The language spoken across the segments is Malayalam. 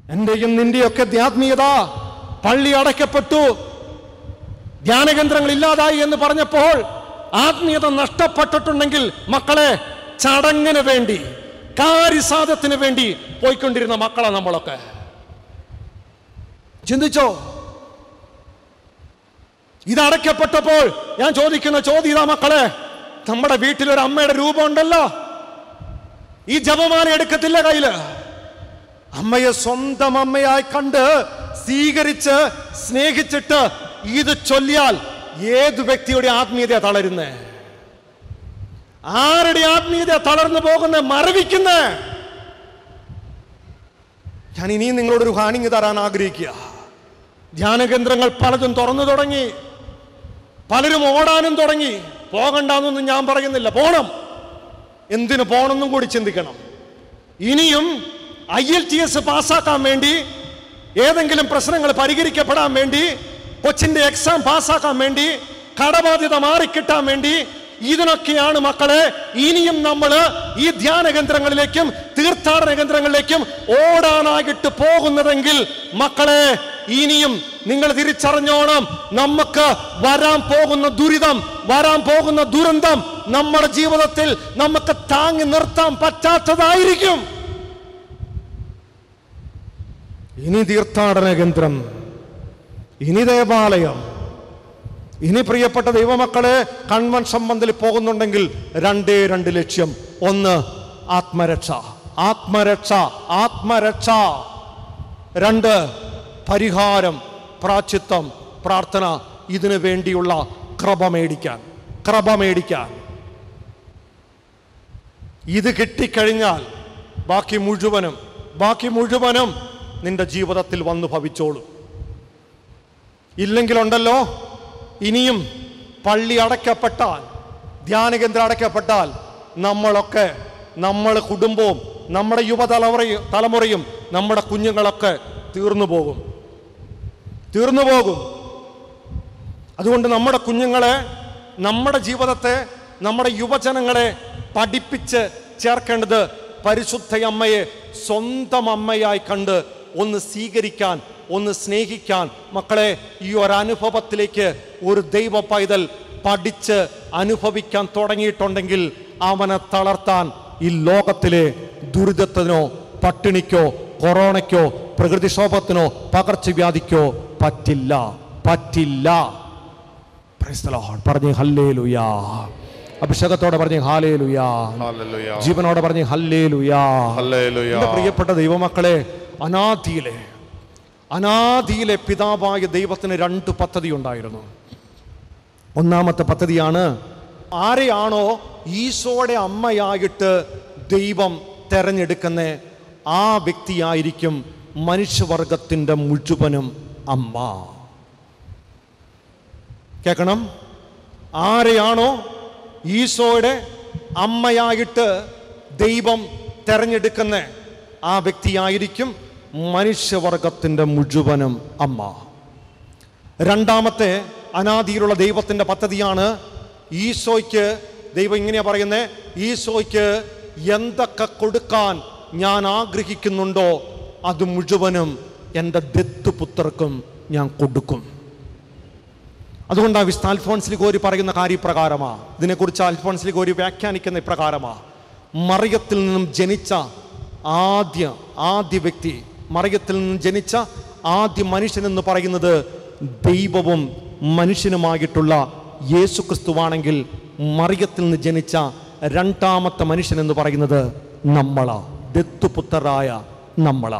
എന്റെയും നിന്റെയൊക്കെ ആത്മീയത പള്ളി അടയ്ക്കപ്പെട്ടു ധ്യാനകേന്ദ്രങ്ങൾ ഇല്ലാതായി എന്ന് പറഞ്ഞപ്പോൾ ആത്മീയത നഷ്ടപ്പെട്ടിട്ടുണ്ടെങ്കിൽ മക്കളെ ചടങ്ങിന് വേണ്ടി കാര്യസാധത്തിന് വേണ്ടി പോയിക്കൊണ്ടിരുന്ന മക്കളാ നമ്മളൊക്കെ ചിന്തിച്ചോ ഇത് അടയ്ക്കപ്പെട്ടപ്പോൾ ഞാൻ ചോദിക്കുന്ന ചോദ്യം ഇതാ മക്കളെ നമ്മുടെ വീട്ടിൽ ഒരു അമ്മയുടെ രൂപം ഉണ്ടല്ലോ ഈ ജപമാല എടുക്കത്തില്ല കയ്യില് അമ്മയെ സ്വന്തം അമ്മയായി കണ്ട് സ്വീകരിച്ച് സ്നേഹിച്ചിട്ട് ഇത് ചൊല്ലിയാൽ ഏത് വ്യക്തിയുടെ ആത്മീയത തളരുന്നേ ആരുടെ ആത്മീയത തളർന്നു പോകുന്ന മറവിക്കുന്നേ ഞാൻ ഇനിയും നിങ്ങളോടൊരു ഹാനിങ് തരാൻ ആഗ്രഹിക്കുക ധ്യാനകേന്ദ്രങ്ങൾ പലതും തുറന്നു തുടങ്ങി പലരും ഓടാനും തുടങ്ങി പോകണ്ടെന്നൊന്നും ഞാൻ പറയുന്നില്ല പോണം എന്തിനു പോണെന്നും കൂടി ചിന്തിക്കണം ഇനിയും ഐ എൽ ടി എസ് പാസ്സാക്കാൻ വേണ്ടി ഏതെങ്കിലും പ്രശ്നങ്ങൾ പരിഹരിക്കപ്പെടാൻ വേണ്ടി കൊച്ചിന്റെ എക്സാം പാസ്സാക്കാൻ വേണ്ടി കടബാധ്യത മാറിക്കിട്ടാൻ വേണ്ടി ഇതിനൊക്കെയാണ് മക്കളെ ഇനിയും നമ്മൾ ഈ ധ്യാന കേന്ദ്രങ്ങളിലേക്കും തീർത്ഥാടന കേന്ദ്രങ്ങളിലേക്കും ഓടാനായിട്ട് പോകുന്നതെങ്കിൽ മക്കളെ ഇനിയും നിങ്ങൾ തിരിച്ചറിഞ്ഞോണം നമുക്ക് വരാൻ പോകുന്ന ദുരിതം വരാൻ പോകുന്ന ദുരന്തം നമ്മുടെ ജീവിതത്തിൽ നമുക്ക് താങ്ങി നിർത്താൻ പറ്റാത്തതായിരിക്കും ഇനി തീർത്ഥാടന കേന്ദ്രം ഇനി ദേവാലയം ഇനി പ്രിയപ്പെട്ട ദൈവമക്കളെ കൺവെൻഷൻ മന്ദിൽ പോകുന്നുണ്ടെങ്കിൽ രണ്ടേ രണ്ട് ലക്ഷ്യം ഒന്ന് ആത്മരക്ഷ ആത്മരക്ഷ ആത്മരക്ഷ രണ്ട് പരിഹാരം പ്രാച്ചിത്വം പ്രാർത്ഥന ഇതിനു വേണ്ടിയുള്ള കൃപ മേടിക്കാൻ കൃപ മേടിക്കാൻ ഇത് കിട്ടിക്കഴിഞ്ഞാൽ ബാക്കി മുഴുവനും ബാക്കി മുഴുവനും നിന്റെ ജീവിതത്തിൽ വന്നു ഭവിച്ചോളും ഇല്ലെങ്കിലുണ്ടല്ലോ ഇനിയും പള്ളി അടയ്ക്കപ്പെട്ടാൽ ധ്യാനകേന്ദ്രം അടയ്ക്കപ്പെട്ടാൽ നമ്മളൊക്കെ നമ്മളെ കുടുംബവും നമ്മുടെ യുവതലമുറയും തലമുറയും നമ്മുടെ കുഞ്ഞുങ്ങളൊക്കെ തീർന്നു പോകും തീർന്നു പോകും അതുകൊണ്ട് നമ്മുടെ കുഞ്ഞുങ്ങളെ നമ്മുടെ ജീവിതത്തെ നമ്മുടെ യുവജനങ്ങളെ പഠിപ്പിച്ച് ചേർക്കേണ്ടത് പരിശുദ്ധ അമ്മയെ സ്വന്തം അമ്മയായി കണ്ട് ഒന്ന് സ്വീകരിക്കാൻ ഒന്ന് സ്നേഹിക്കാൻ മക്കളെ ഈ ഒരു അനുഭവത്തിലേക്ക് ഒരു ദൈവ പൈതൽ പഠിച്ച് അനുഭവിക്കാൻ തുടങ്ങിയിട്ടുണ്ടെങ്കിൽ അവനെ തളർത്താൻ ഈ ലോകത്തിലെ ദുരിതത്തിനോ പട്ടിണിക്കോ കൊറോണയ്ക്കോ പ്രകൃതിക്ഷോഭത്തിനോ പകർച്ചവ്യാധിക്കോ പറ്റില്ല പറ്റില്ല Praise the Lord. പറഞ്ഞേ ഹല്ലേ ലുയാ അഭിഷേകത്തോടെ പറഞ്ഞേ ഹാലേ ലുയാ ഹല്ലേലൂയ ജീവനോടെ പറഞ്ഞേ ഹല്ലേ ലുയാ ഹല്ലേലൂയ എന്റെ പ്രിയപ്പെട്ട ദൈവമക്കളെ അനാദിയിലെ അനാദിയിലെ പിതാവായ ദൈവത്തിന് രണ്ട് പദ്ധതി ഉണ്ടായിരുന്നു ഒന്നാമത്തെ പദ്ധതിയാണ് ആരെയാണോ ഈശോയുടെ അമ്മയായിട്ട് ദൈവം തെരഞ്ഞെടുക്കുന്ന ആ വ്യക്തിയായിരിക്കും മനുഷ്യവർഗത്തിൻ്റെ മുഴുവനും അമ്മ കേൾക്കണം ആരെയാണോ ഈശോയുടെ അമ്മയായിട്ട് ദൈവം തെരഞ്ഞെടുക്കുന്ന ആ വ്യക്തിയായിരിക്കും മനുഷ്യവർഗത്തിൻ്റെ മുഴുവനും അമ്മ രണ്ടാമത്തെ അനാദിയിലുള്ള ദൈവത്തിൻ്റെ പദ്ധതിയാണ് ഈശോയ്ക്ക് ദൈവം ഇങ്ങനെയാ പറയുന്നത് ഈശോയ്ക്ക് എന്തൊക്കെ കൊടുക്കാൻ ഞാൻ ആഗ്രഹിക്കുന്നുണ്ടോ അത് മുഴുവനും എൻ്റെ ദത്തുപുത്രർക്കും ഞാൻ കൊടുക്കും അതുകൊണ്ട് വിശുദ്ധ അൽഫോൺസ് ലിഗോരി പറയുന്ന കാര്യപ്രകാരമാ ഇതിനെക്കുറിച്ച് അൽഫോൺസ് ലിഗോരി വ്യാഖ്യാനിക്കുന്ന ഇപ്രകാരമാ മറിയത്തിൽ നിന്നും ജനിച്ച ആദ്യ ആദ്യ വ്യക്തി മറിയത്തിൽ നിന്നും ജനിച്ച ആദ്യ മനുഷ്യൻ എന്ന് പറയുന്നത് ദൈവവും മനുഷ്യനുമായിട്ടുള്ള യേശു ക്രിസ്തുവാണെങ്കിൽ മറിയത്തിൽ നിന്ന് ജനിച്ച രണ്ടാമത്തെ മനുഷ്യൻ എന്ന് പറയുന്നത് നമ്മളാ ദത്തുപുത്രരായ നമ്മളാ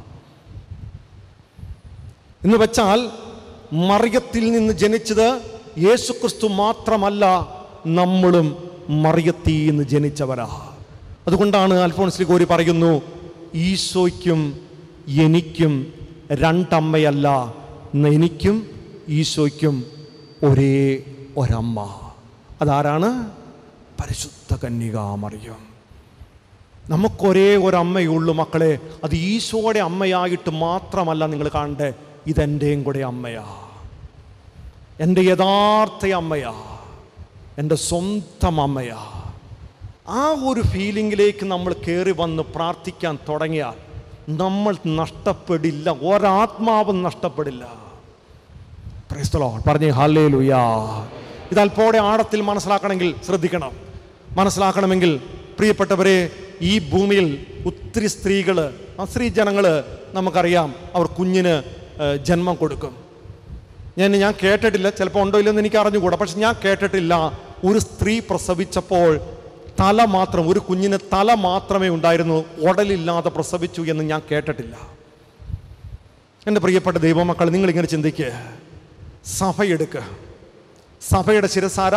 എന്ന് വെച്ചാൽ മറിയത്തിൽ നിന്ന് ജനിച്ചത് യേശുക്രിസ്തു മാത്രമല്ല നമ്മളും മറിയത്തിൽ നിന്ന് ജനിച്ചവരാ അതുകൊണ്ടാണ് അൽഫോൺസ് ലിഗോരി പറയുന്നു ഈശോയ്ക്കും എനിക്കും രണ്ടമ്മയല്ല ഇന്ന് എനിക്കും ഈശോയ്ക്കും ഒരേ ഒരമ്മ അതാരാണ് പരിശുദ്ധ കന്യകാമറിയം നമുക്കൊരേ ഒരമ്മയുള്ളൂ മക്കളെ അത് ഈശോയുടെ അമ്മയായിട്ട് മാത്രമല്ല നിങ്ങൾ കാണണ്ടേ ഇതെൻ്റെയും കൂടെ അമ്മയാ എൻ്റെ യഥാർത്ഥ അമ്മയാ എൻ്റെ സ്വന്തം അമ്മയാ ആ ഒരു ഫീലിങ്ങിലേക്ക് നമ്മൾ കയറി വന്ന് പ്രാർത്ഥിക്കാൻ തുടങ്ങിയാൽ നമ്മൾ നഷ്ടപ്പെടില്ല ഒരാത്മാവും നഷ്ടപ്പെടില്ല Praise the Lord. പറഞ്ഞേ ഹല്ലേ ലുയാ ഇത് അല്പോടെ ആഴത്തിൽ മനസ്സിലാക്കണമെങ്കിൽ ശ്രദ്ധിക്കണം മനസ്സിലാക്കണമെങ്കിൽ പ്രിയപ്പെട്ടവരെ ഈ ഭൂമിയിൽ ഒത്തിരി സ്ത്രീകൾ ആ സ്ത്രീ ജനങ്ങൾ നമുക്കറിയാം അവർ കുഞ്ഞിന് ഏഹ്, ജന്മം കൊടുക്കും ഞാൻ ഞാൻ കേട്ടിട്ടില്ല ചിലപ്പോൾ ഉണ്ടോ ഇല്ലെന്ന് എനിക്ക് അറിഞ്ഞുകൂടാ പക്ഷെ ഞാൻ കേട്ടിട്ടില്ല ഒരു സ്ത്രീ പ്രസവിച്ചപ്പോൾ തല മാത്രം ഒരു കുഞ്ഞിന് തല മാത്രമേ ഉണ്ടായിരുന്നു ഉടലില്ലാതെ പ്രസവിച്ചു എന്ന് ഞാൻ കേട്ടിട്ടില്ല എൻ്റെ പ്രിയപ്പെട്ട ദൈവമക്കൾ നിങ്ങളിങ്ങനെ ചിന്തിക്കുക സഭയെടുക്കുക സഭയുടെ ശിരസാര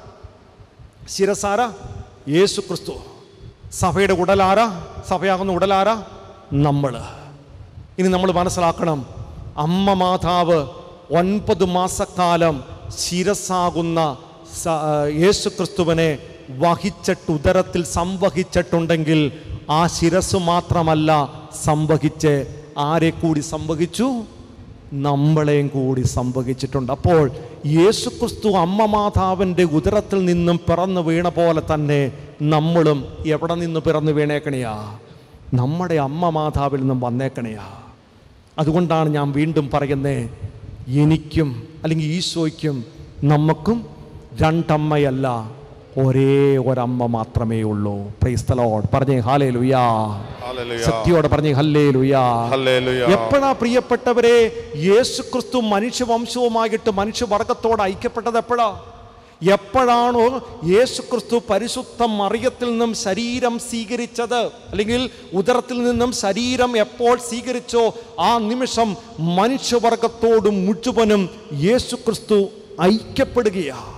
ശിരസാര യേശു ക്രിസ്തു സഭയുടെ ഉടലാര സഭയാകുന്ന ഉടലാര നമ്മൾ ഇനി നമ്മൾ മനസ്സിലാക്കണം അമ്മ മാതാവ് ഒൻപത് മാസക്കാലം ശിരസാകുന്ന സ- ആ, യേശു ക്രിസ്തുവിനെ വഹിച്ചിട്ട് ഉദരത്തിൽ സംവഹിച്ചിട്ടുണ്ടെങ്കിൽ ആ ശിരസ് മാത്രമല്ല സംവഹിച്ച് ആരെ കൂടി സംവഹിച്ചു നമ്മളെയും കൂടി സംഭവിച്ചിട്ടുണ്ട് അപ്പോൾ യേശുക്രിസ്തു അമ്മ മാതാവിൻ്റെ ഉദരത്തിൽ നിന്നും പിറന്നു വീണ പോലെ തന്നെ നമ്മളും എവിടെ നിന്ന് പിറന്നു വീണേക്കണിയാ നമ്മുടെ അമ്മ മാതാവിൽ നിന്നും വന്നേക്കണിയാ അതുകൊണ്ടാണ് ഞാൻ വീണ്ടും പറയുന്നത് എനിക്കും അല്ലെങ്കിൽ ഈശോയ്ക്കും നമുക്കും രണ്ടമ്മയല്ല ഒരേ ഒരമ്മ മാത്രമേ ഉള്ളൂ പ്രൈസ്തലോഡ് പറഞ്ഞേ ഹാലേ ലുയാ ഹല്ലേലൂയ. ശക്തിയോടെ പറഞ്ഞേ ഹല്ലേ ലുയാ ഹല്ലേലൂയ. എപ്പോഴാ പ്രിയപ്പെട്ടവരെ യേശു ക്രിസ്തു മനുഷ്യവംശവുമായിട്ട് മനുഷ്യവർഗത്തോട് ഐക്യപ്പെട്ടത് എപ്പോഴാ എപ്പോഴാണോ യേശു ക്രിസ്തു പരിശുദ്ധ മറിയത്തിൽ നിന്നും ശരീരം സ്വീകരിച്ചത് അല്ലെങ്കിൽ ഉദരത്തിൽ നിന്നും ശരീരം എപ്പോൾ സ്വീകരിച്ചോ ആ നിമിഷം മനുഷ്യവർഗത്തോട് മുഴുവനും യേശു ക്രിസ്തു ഐക്യപ്പെടുകയാണ്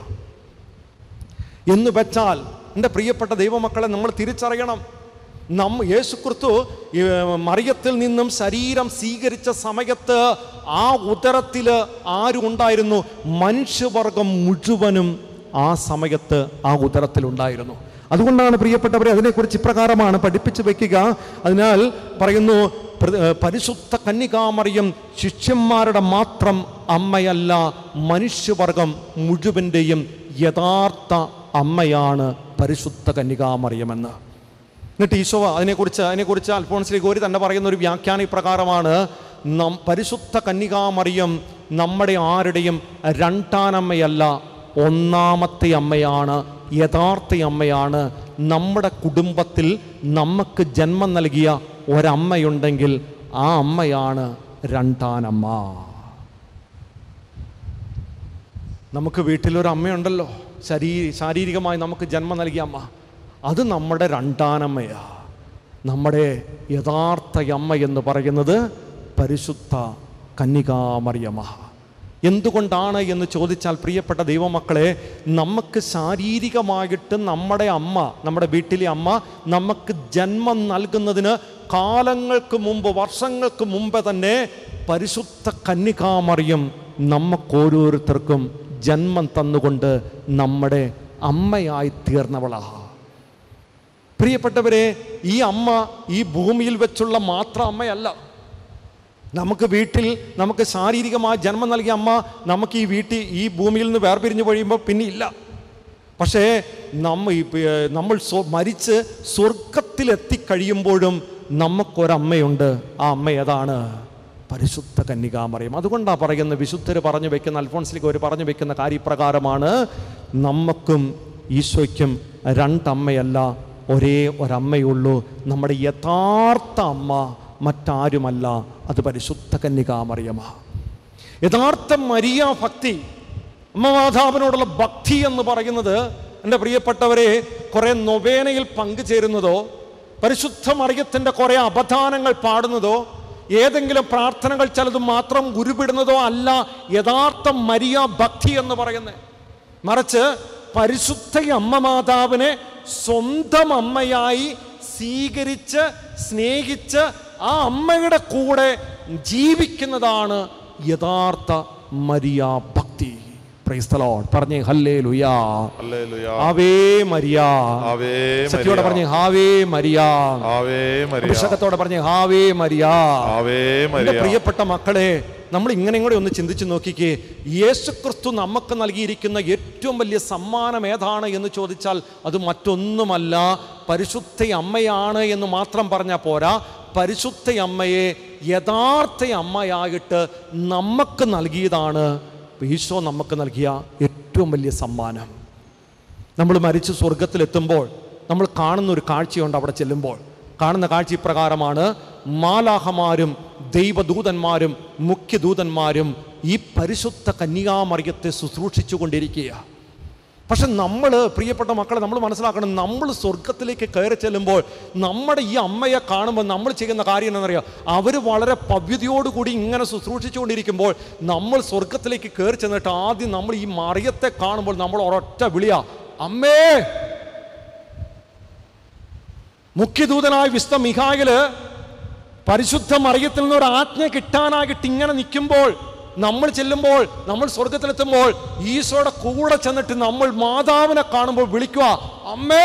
എന്ന് വെച്ചാൽ എൻ്റെ പ്രിയപ്പെട്ട ദൈവമക്കളെ നമ്മൾ തിരിച്ചറിയണം നം യേശുക്രിസ്തു ഈ, മറിയത്തിൽ നിന്നും ശരീരം സ്വീകരിച്ച സമയത്ത് ആ ഉദരത്തിൽ ആരുണ്ടായിരുന്നു മനുഷ്യവർഗം മുഴുവനും ആ സമയത്ത് ആ ഉദരത്തിലുണ്ടായിരുന്നു അതുകൊണ്ടാണ് പ്രിയപ്പെട്ടവരെ അതിനെക്കുറിച്ച് ഇപ്രകാരമാണ് പഠിപ്പിച്ചു വെക്കുക അതിനാൽ പറയുന്നു പ്ര- ഏർ പരിശുദ്ധ കന്യകാമറിയം ശിഷ്യന്മാരുടെ മാത്രം അമ്മയല്ല മനുഷ്യവർഗം മുഴുവൻ്റെയും യഥാർത്ഥ അമ്മയാണ് പരിശുദ്ധ കന്യകാമറിയമെന്ന് എന്നിട്ട് ഈശോ അതിനെക്കുറിച്ച് അതിനെക്കുറിച്ച് അൽഫോൺസ് ഗോരി തന്നെ പറയുന്ന ഒരു വ്യാഖ്യാന ഇപ്രകാരമാണ് നം പരിശുദ്ധ കന്യകാമറിയം നമ്മുടെ ആരുടെയും രണ്ടാനമ്മയല്ല ഒന്നാമത്തെ അമ്മയാണ് യഥാർത്ഥ അമ്മയാണ് നമ്മുടെ കുടുംബത്തിൽ നമുക്ക് ജന്മം നൽകിയ ഒരമ്മയുണ്ടെങ്കിൽ ആ അമ്മയാണ് രണ്ടാനമ്മ നമുക്ക് വീട്ടിലൊരു അമ്മയുണ്ടല്ലോ ശരീ ശാരീരികമായി നമുക്ക് ജന്മം നൽകിയ അമ്മ അത് നമ്മുടെ രണ്ടാനമ്മയാ നമ്മുടെ യഥാർത്ഥ അമ്മ എന്ന് പറയുന്നത് പരിശുദ്ധ കന്യകാമറിയമ്മ എന്തുകൊണ്ടാണ് എന്ന് ചോദിച്ചാൽ പ്രിയപ്പെട്ട ദൈവമക്കളെ നമുക്ക് ശാരീരികമായിട്ട് നമ്മുടെ അമ്മ നമ്മുടെ വീട്ടിലെ അമ്മ നമുക്ക് ജന്മം നൽകുന്നതിന് കാലങ്ങൾക്ക് മുമ്പ് വർഷങ്ങൾക്ക് മുമ്പ് തന്നെ പരിശുദ്ധ കന്യകാമറിയം നമുക്കോരോരുത്തർക്കും ജന്മം തന്നുകൊണ്ട് നമ്മുടെ അമ്മയായി തീർന്നവളാ പ്രിയപ്പെട്ടവരെ ഈ അമ്മ ഈ ഭൂമിയിൽ വെച്ചുള്ള മാത്രം അമ്മയല്ല നമുക്ക് വീട്ടിൽ നമുക്ക് ശാരീരികമായി ജന്മം നൽകിയ അമ്മ നമുക്ക് ഈ വീട്ടിൽ ഈ ഭൂമിയിൽ നിന്ന് വേർപിരിഞ്ഞു കഴിയുമ്പോൾ പിന്നെ ഇല്ല പക്ഷേ നമ്മ ഈ പ- നമ്മൾ സ്വ- മരിച്ച് സ്വർഗത്തിലെത്തിക്കഴിയുമ്പോഴും നമുക്കൊരമ്മയുണ്ട് ആ അമ്മ ഏതാണ് പരിശുദ്ധ കന്യകാമറിയം അതുകൊണ്ടാണ് പറയുന്ന വിശുദ്ധർ പറഞ്ഞു വെക്കുന്ന അൽഫോൺസിലേക്ക് ഒരു പറഞ്ഞു വെക്കുന്ന കാര്യപ്രകാരമാണ് നമുക്കും ഈശോയ്ക്കും രണ്ടമ്മയല്ല ഒരേ ഒരമ്മയുള്ളൂ നമ്മുടെ യഥാർത്ഥ അമ്മ മറ്റാരുമല്ല അത് പരിശുദ്ധ കന്യകാമറിയമാണ് യഥാർത്ഥ മരിയ ഭക്തി അമ്മമാതാവിനോടുള്ള ഭക്തി എന്ന് പറയുന്നത് എൻ്റെ പ്രിയപ്പെട്ടവരെ കുറേ നൊവേനയിൽ പങ്കുചേരുന്നതോ പരിശുദ്ധ മറിയത്തിൻ്റെ കുറേ അപദാനങ്ങൾ പാടുന്നതോ ഏതെങ്കിലും പ്രാർത്ഥനകൾ ചിലത് മാത്രം ഉരുവിടുന്നതോ അല്ല യഥാർത്ഥ മരിയ ഭക്തി എന്ന് പറയുന്നത് മറിച്ച് പരിശുദ്ധ അമ്മ മാതാവിനെ സ്വന്തം അമ്മയായി സ്വീകരിച്ച് സ്നേഹിച്ച് ആ അമ്മയുടെ കൂടെ ജീവിക്കുന്നതാണ് യഥാർത്ഥ മരിയ ഭക്തി പ്രൈസ് ദി ലോർഡ് പറഞ്ഞേ ഹല്ലേ ലുയാ ഹല്ലേലൂയ. ആവേ മരിയ ആവേ ശക്തിയോടെ മരിയ. പറഞ്ഞേ ഹാവേ മരിയ ആവേ മരിയ അഭിഷേകത്തോടെ പറഞ്ഞേ ഹാവേ മരിയ ആവേ എൻ്റെ മരിയ പ്രിയപ്പെട്ട മക്കളെ നമ്മൾ ഇങ്ങനെ കൂടെ ഒന്ന് ചിന്തിച്ച് നോക്കിക്കേ യേശുക്രിസ്തു നമുക്ക് നൽകിയിരിക്കുന്ന ഏറ്റവും വലിയ സമ്മാനം ഏതാണ് എന്ന് ചോദിച്ചാൽ അത് മറ്റൊന്നുമല്ല പരിശുദ്ധ അമ്മയാണ് എന്ന് മാത്രം പറഞ്ഞാൽ പോരാ പരിശുദ്ധ അമ്മയെ യഥാർത്ഥ അമ്മയായിട്ട് നമുക്ക് നൽകിയതാണ് ഈശോ നമുക്ക് നൽകിയ ഏറ്റവും വലിയ സമ്മാനം നമ്മൾ മരിച്ച് സ്വർഗത്തിലെത്തുമ്പോൾ നമ്മൾ കാണുന്ന ഒരു കാഴ്ചയുണ്ട് അവിടെ ചെല്ലുമ്പോൾ കാണുന്ന കാഴ്ച ഇപ്രകാരമാണ് മാലാഹമാരും ദൈവദൂതന്മാരും മുഖ്യദൂതന്മാരും ഈ പരിശുദ്ധ കന്യാമറിയത്തെ ശുശ്രൂഷിച്ചു കൊണ്ടിരിക്കുക പക്ഷെ നമ്മൾ പ്രിയപ്പെട്ട മക്കളെ നമ്മൾ മനസ്സിലാക്കണം നമ്മൾ സ്വർഗത്തിലേക്ക് കയറി ചെല്ലുമ്പോൾ നമ്മുടെ ഈ അമ്മയെ കാണുമ്പോൾ നമ്മൾ ചെയ്യുന്ന കാര്യം എന്താണെന്നറിയാം അവർ വളരെ പവ്യതയോടുകൂടി ഇങ്ങനെ ശുശ്രൂഷിച്ചുകൊണ്ടിരിക്കുമ്പോൾ നമ്മൾ സ്വർഗത്തിലേക്ക് കയറി ചെന്നിട്ട് ആദ്യം നമ്മൾ ഈ മറിയത്തെ കാണുമ്പോൾ നമ്മൾ ഒരൊറ്റ വിളിയാ അമ്മേ മുഖ്യദൂതനായ വിസ്ത മിഹായില് പരിശുദ്ധ മറിയത്തിൽ നിന്ന് ഒരു ആജ്ഞ കിട്ടാനായിട്ട് ഇങ്ങനെ നിൽക്കുമ്പോൾ നമ്മൾ ചെല്ലുമ്പോൾ നമ്മൾ സ്വർഗത്തിലെത്തുമ്പോൾ ഈശോയുടെ കൂടെ ചെന്നിട്ട് നമ്മൾ മാതാവിനെ കാണുമ്പോൾ വിളിക്കുക അമ്മേ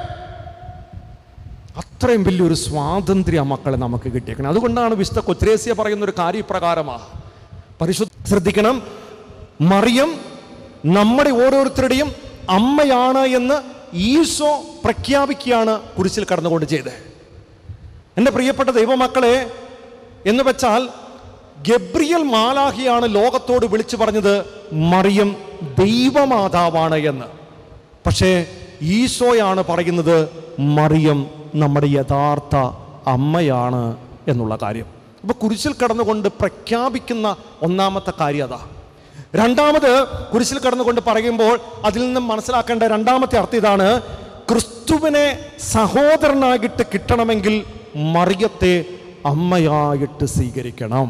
അത്രയും വലിയൊരു സ്വാതന്ത്ര്യം ആ മക്കളെ നമുക്ക് കിട്ടിയേക്കണം അതുകൊണ്ടാണ് വിശുദ്ധ കൊത്രേസ്യ പറയുന്ന ഒരു കാര്യം ഇപ്രകാരമാണ് പരിശുദ്ധ ശ്രദ്ധിക്കണം മറിയം നമ്മുടെ ഓരോരുത്തരുടെയും അമ്മയാണ് എന്ന് ഈശോ പ്രഖ്യാപിക്കുകയാണ് കുരിശിൽ കടന്നുകൊണ്ട് ചെയ്തത് എൻ്റെ പ്രിയപ്പെട്ട ദൈവമക്കളെ എന്ന് വെച്ചാൽ ഗബ്രിയൽ മാലാഹിയാണ് ലോകത്തോട് വിളിച്ചു പറഞ്ഞത് മറിയം ദൈവമാതാവാണ് എന്ന് പക്ഷേ ഈശോയാണ് പറയുന്നത് മറിയം നമ്മുടെ യഥാർത്ഥ അമ്മയാണ് എന്നുള്ള കാര്യം അപ്പൊ കുരിശിൽ കടന്നുകൊണ്ട് പ്രഖ്യാപിക്കുന്ന ഒന്നാമത്തെ കാര്യം അതാ രണ്ടാമത് കുരിശിൽ കടന്നുകൊണ്ട് പറയുമ്പോൾ അതിൽ നിന്നും മനസ്സിലാക്കേണ്ട രണ്ടാമത്തെ അർത്ഥം ഇതാണ് ക്രിസ്തുവിനെ സഹോദരനായിട്ട് കിട്ടണമെങ്കിൽ മറിയത്തെ അമ്മയായിട്ട് സ്വീകരിക്കണം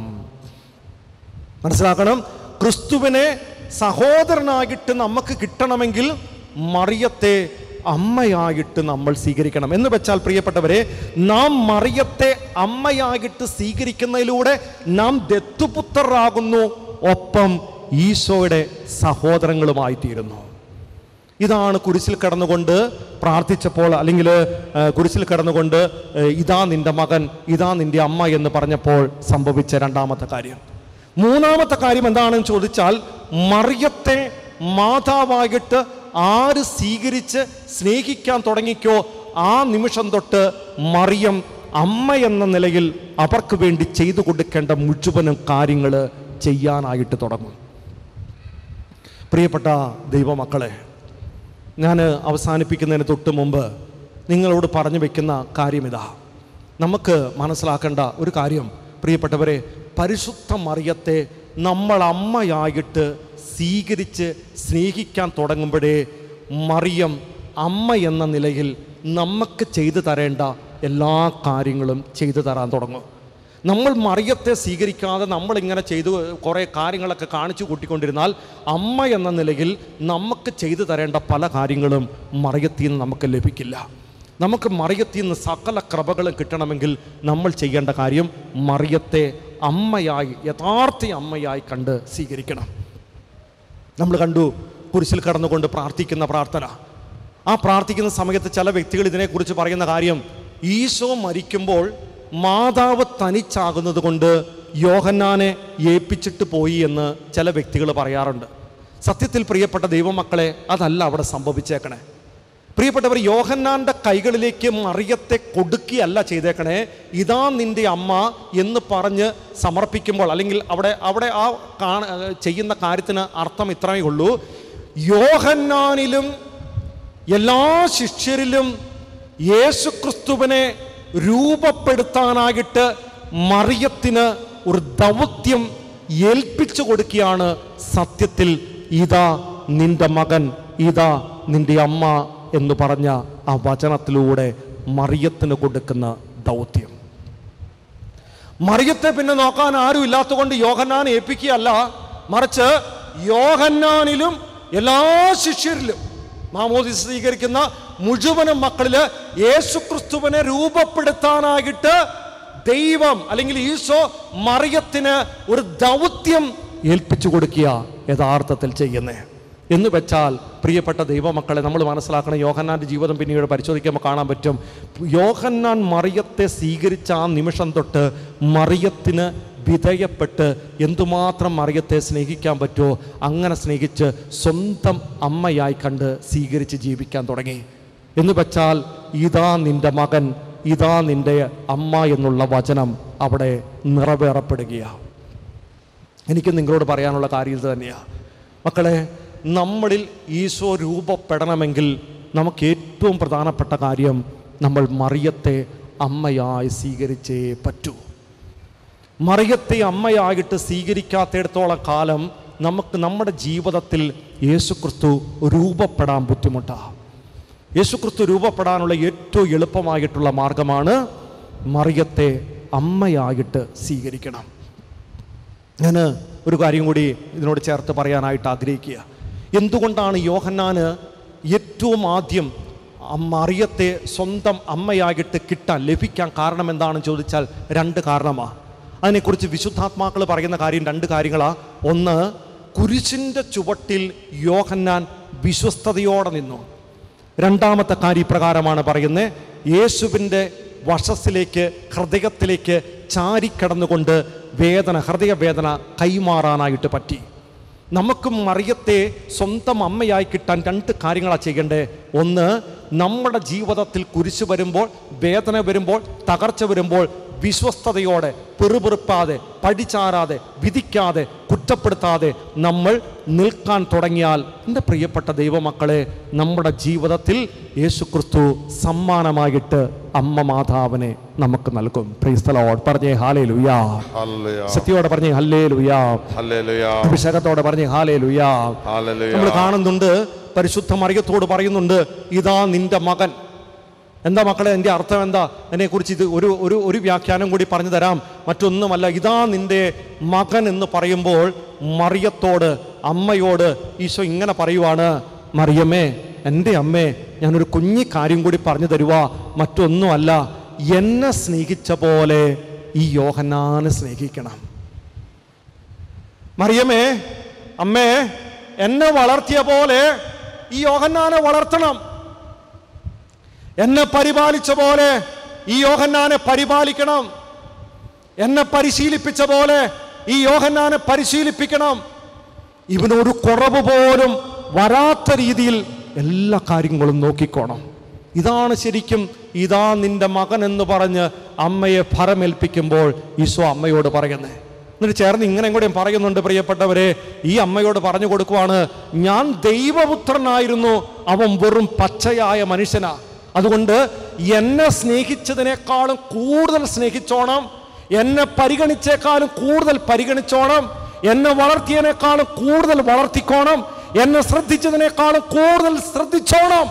മനസ്സിലാക്കണം ക്രിസ്തുവിനെ സഹോദരനായിട്ട് നമുക്ക് കിട്ടണമെങ്കിൽ മറിയത്തെ അമ്മയായിട്ട് നമ്മൾ സ്വീകരിക്കണം എന്ന് വെച്ചാൽ പ്രിയപ്പെട്ടവരെ നാം മറിയത്തെ അമ്മയായിട്ട് സ്വീകരിക്കുന്നതിലൂടെ നാം ദത്തുപുത്രരാകുന്നു ഒപ്പം ഈശോയുടെ സഹോദരങ്ങളുമായി തീരുന്നു ഇതാണ് കുരിശിൽ കടന്നുകൊണ്ട് പ്രാർത്ഥിച്ചപ്പോൾ അല്ലെങ്കിൽ ഏഹ്, കുരിശിൽ കടന്നുകൊണ്ട് ഏഹ്, ഇതാ നിന്റെ മകൻ ഇതാ നിന്റെ അമ്മ എന്ന് പറഞ്ഞപ്പോൾ സംഭവിച്ച രണ്ടാമത്തെ കാര്യം മൂന്നാമത്തെ കാര്യം എന്താണെന്ന് ചോദിച്ചാൽ മറിയത്തെ മാതാവായിട്ട് ആര് സ്വീകരിച്ച് സ്നേഹിക്കാൻ തുടങ്ങിക്കോ ആ നിമിഷം തൊട്ട് മറിയം അമ്മ എന്ന നിലയിൽ അവർക്ക് വേണ്ടി ചെയ്തു കൊടുക്കേണ്ട മുഴുവനും കാര്യങ്ങൾ ചെയ്യാനായിട്ട് തുടങ്ങും പ്രിയപ്പെട്ട ദൈവമക്കളെ ഞാൻ അവസാനിപ്പിക്കുന്നതിന് തൊട്ട് മുമ്പ് നിങ്ങളോട് പറഞ്ഞു വെക്കുന്ന കാര്യം ഇതാ നമുക്ക് മനസ്സിലാക്കേണ്ട ഒരു കാര്യം പ്രിയപ്പെട്ടവരെ പരിശുദ്ധ മറിയത്തെ നമ്മൾ അമ്മയായിട്ട് സ്വീകരിച്ച് സ്നേഹിക്കാൻ തുടങ്ങുമ്പോഴേ മറിയം അമ്മ എന്ന നിലയിൽ നമുക്ക് ചെയ്തു തരേണ്ട എല്ലാ കാര്യങ്ങളും ചെയ്തു തരാൻ തുടങ്ങും നമ്മൾ മറിയത്തെ സ്വീകരിക്കാതെ നമ്മൾ ഇങ്ങനെ ചെയ്തു കുറേ കാര്യങ്ങളൊക്കെ കാണിച്ചു കൂട്ടിക്കൊണ്ടിരുന്നാൽ അമ്മ എന്ന നിലയിൽ നമുക്ക് ചെയ്തു തരേണ്ട പല കാര്യങ്ങളും മറിയത്തിൽ നിന്ന് നമുക്ക് ലഭിക്കില്ല നമുക്ക് മറിയത്തിൽ നിന്ന് സകല കൃപകളും കിട്ടണമെങ്കിൽ നമ്മൾ ചെയ്യേണ്ട കാര്യം മറിയത്തെ അമ്മയായി യഥാർത്ഥ അമ്മയായി കണ്ട് സ്വീകരിക്കണം നമ്മൾ കണ്ടു കുരിശിൽ കടന്നുകൊണ്ട് പ്രാർത്ഥിക്കുന്ന പ്രാർത്ഥന ആ പ്രാർത്ഥിക്കുന്ന സമയത്ത് ചില വ്യക്തികൾ ഇതിനെക്കുറിച്ച് പറയുന്ന കാര്യം ഈശോ മരിക്കുമ്പോൾ മാതാവ് തനിച്ചാകുന്നത് കൊണ്ട് യോഹന്നാനെ ഏൽപ്പിച്ചിട്ട് പോയി എന്ന് ചില വ്യക്തികൾ പറയാറുണ്ട് സത്യത്തിൽ പ്രിയപ്പെട്ട ദൈവമക്കളെ അതല്ല അവിടെ സംഭവിച്ചേക്കണേ പ്രിയപ്പെട്ടവർ യോഹന്നാന്റെ കൈകളിലേക്ക് മറിയത്തെ കൊടുക്കുകയല്ല ചെയ്തേക്കണേ ഇതാ നിന്റെ അമ്മ എന്ന് പറഞ്ഞ് സമർപ്പിക്കുമ്പോൾ അല്ലെങ്കിൽ അവിടെ അവിടെ ആ കാണ ചെയ്യുന്ന കാര്യത്തിന് അർത്ഥം ഇത്രയേ ഉള്ളൂ യോഹന്നാനിലും എല്ലാ ശിഷ്യരിലും യേശുക്രിസ്തുവിനെ രൂപപ്പെടുത്താനായിട്ട് മറിയത്തിന് ഒരു ദൗത്യം ഏൽപ്പിച്ചു കൊടുക്കുകയാണ് സത്യത്തിൽ ഇതാ നിന്റെ മകൻ ഇതാ നിന്റെ അമ്മ എന്ന് പറഞ്ഞ ആ വചനത്തിലൂടെ മറിയത്തിന് കൊടുക്കുന്ന ദൗത്യം മറിയത്തെ പിന്നെ നോക്കാൻ ആരും ഇല്ലാത്തതുകൊണ്ട് യോഹന്നാൻ ഏൽപ്പിക്കുകയല്ല മറിച്ച് യോഹന്നാനിലും എല്ലാ ശിഷ്യരിലും മാമോദി സ്വീകരിക്കുന്ന മുഴുവനും മക്കളില് യേശുക്രിസ്തുവിനെ രൂപപ്പെടുത്താനായിട്ട് ദൈവം അല്ലെങ്കിൽ ഈശോ മറിയത്തിന് ഒരു ദൗത്യം ഏൽപ്പിച്ചു കൊടുക്കുക യഥാർത്ഥത്തിൽ ചെയ്യുന്നേ എന്ന് വെച്ചാൽ പ്രിയപ്പെട്ട ദൈവമക്കളെ നമ്മൾ മനസ്സിലാക്കണം യോഹന്നാൻ്റെ ജീവിതം പിന്നീട് പരിശോധിക്കുമ്പോൾ കാണാൻ പറ്റും യോഹന്നാൻ മറിയത്തെ സ്വീകരിച്ച ആ നിമിഷം തൊട്ട് മറിയത്തിന് വിധേയപ്പെട്ട് എന്തുമാത്രം മറിയത്തെ സ്നേഹിക്കാൻ പറ്റുമോ അങ്ങനെ സ്നേഹിച്ച് സ്വന്തം അമ്മയായി കണ്ട് സ്വീകരിച്ച് ജീവിക്കാൻ തുടങ്ങി എന്ന് വെച്ചാൽ ഇതാ നിന്റെ മകൻ ഇതാ നിന്റെ അമ്മ എന്നുള്ള വചനം അവിടെ നിറവേറപ്പെടുകയാണ് എനിക്ക് നിങ്ങളോട് പറയാനുള്ള കാര്യം ഇത് തന്നെയാണ് മക്കളെ നമ്മളിൽ ഈശോ രൂപപ്പെടണമെങ്കിൽ നമുക്ക് ഏറ്റവും പ്രധാനപ്പെട്ട കാര്യം നമ്മൾ മറിയത്തെ അമ്മയായി സ്വീകരിച്ചേ പറ്റൂ മറിയത്തെ അമ്മയായിട്ട് സ്വീകരിക്കാത്തിടത്തോളം കാലം നമുക്ക് നമ്മുടെ ജീവിതത്തിൽ യേശുക്രിസ്തു രൂപപ്പെടാൻ ബുദ്ധിമുട്ടാണ് യേശുക്രിസ്തു രൂപപ്പെടാനുള്ള ഏറ്റവും എളുപ്പമായിട്ടുള്ള മാർഗമാണ് മറിയത്തെ അമ്മയായിട്ട് സ്വീകരിക്കണം ഞാൻ ഒരു കാര്യം കൂടി ഇതിനോട് ചേർത്ത് പറയാനായിട്ട് ആഗ്രഹിക്കുക എന്തുകൊണ്ടാണ് യോഹന്നാന് ഏറ്റവും ആദ്യം ആ മറിയത്തെ സ്വന്തം അമ്മയായിട്ട് കിട്ടാൻ ലഭിക്കാൻ കാരണം എന്താണെന്ന് ചോദിച്ചാൽ രണ്ട് കാരണമാണ് അതിനെക്കുറിച്ച് വിശുദ്ധാത്മാക്കൾ പറയുന്ന കാര്യം രണ്ട് കാര്യങ്ങളാണ് ഒന്ന് കുരിശിൻ്റെ ചുവട്ടിൽ യോഹന്നാൻ വിശ്വസ്തയോടെ നിന്നു രണ്ടാമത്തെ കാര്യം ഇപ്രകാരമാണ് പറയുന്നത് യേശുവിൻ്റെ വശസ്സിലേക്ക് ഹൃദയത്തിലേക്ക് ചാരിക്കടന്നുകൊണ്ട് വേദന ഹൃദയവേദന കൈമാറാനായിട്ട് പറ്റി നമുക്കും മറിയത്തെ സ്വന്തം അമ്മയായി കിട്ടാൻ രണ്ട് കാര്യങ്ങളാണ് ചെയ്യേണ്ടത് ഒന്ന് നമ്മുടെ ജീവിതത്തിൽ കുരിശ് വരുമ്പോൾ വേദന വരുമ്പോൾ തകർച്ച വരുമ്പോൾ വിശ്വസ്തയോടെ പെറുപെറുപ്പാതെ പടിചാരാതെ വിധിക്കാതെ കുറ്റപ്പെടുത്താതെ നമ്മൾ നിൽക്കാൻ തുടങ്ങിയാൽ എൻ്റെ പ്രിയപ്പെട്ട ദൈവമക്കളെ നമ്മുടെ ജീവിതത്തിൽ യേശുക്രിസ്തു സമ്മാനമായിട്ട് അമ്മ മാതാവിനെ നമുക്ക് നൽകും പ്രീസ്തലോട് പറഞ്ഞേ ഹാലേ ലുയാ ഹല്ലേലൂയ സത്യോടെ പറഞ്ഞേ ഹല്ലേ ലുയാ ഹല്ലേലൂയ അഭിഷേകത്തോടെ പറഞ്ഞേ ഹാലേ ലുയാ ഹല്ലേലൂയ നമ്മൾ കാണുന്നുണ്ട് പരിശുദ്ധ മറിയത്തോട് പറയുന്നുണ്ട് ഇതാ നിന്റെ മകൻ എന്താ മക്കളെ എൻ്റെ അർത്ഥം എന്താ അതിനെക്കുറിച്ച് ഇത് ഒരു ഒരു ഒരു വ്യാഖ്യാനം കൂടി പറഞ്ഞു തരാം മറ്റൊന്നുമല്ല ഇതാ നിന്റെ മകൻ എന്ന് പറയുമ്പോൾ മറിയത്തോട് അമ്മയോട് ഈശോ ഇങ്ങനെ പറയുവാണ് മറിയമ്മേ എൻ്റെ അമ്മേ ഞാനൊരു കുഞ്ഞി കാര്യം കൂടി പറഞ്ഞു തരുവാ മറ്റൊന്നുമല്ല എന്നെ സ്നേഹിച്ച പോലെ ഈ യോഹന്നാനെ സ്നേഹിക്കണം മറിയമേ അമ്മേ എന്നെ വളർത്തിയ പോലെ ഈ യോഹന്നാനെ വളർത്തണം എന്നെ പരിപാലിച്ച പോലെ ഈ യോഹന്നാനെ പരിപാലിക്കണം എന്നെ പരിശീലിപ്പിച്ച പോലെ ഈ യോഹന്നാനെ പരിശീലിപ്പിക്കണം ഇവനൊരു കുറവ് പോലും വരാത്ത രീതിയിൽ എല്ലാ കാര്യങ്ങളും നോക്കിക്കോണം ഇതാണ് ശരിക്കും ഇതാ നിന്റെ മകൻ എന്ന് പറഞ്ഞ് അമ്മയെ ഫലമേൽപ്പിക്കുമ്പോൾ ഈശോ അമ്മയോട് പറയുന്നത് എന്നിട്ട് ചേർന്ന് ഇങ്ങനെ കൂടെ പറയുന്നുണ്ട് പ്രിയപ്പെട്ടവരെ ഈ അമ്മയോട് പറഞ്ഞു കൊടുക്കുവാണ് ഞാൻ ദൈവപുത്രനായിരുന്നു അവൻ വെറും പച്ചയായ മനുഷ്യനാ അതുകൊണ്ട് എന്നെ സ്നേഹിച്ചതിനേക്കാളും കൂടുതൽ സ്നേഹിച്ചോണം എന്നെ പരിഗണിച്ചേക്കാളും കൂടുതൽ പരിഗണിച്ചോണം എന്നെ വളർത്തിയതിനേക്കാളും കൂടുതൽ വളർത്തിക്കോണം എന്നെ ശ്രദ്ധിച്ചതിനേക്കാളും കൂടുതൽ ശ്രദ്ധിച്ചോണം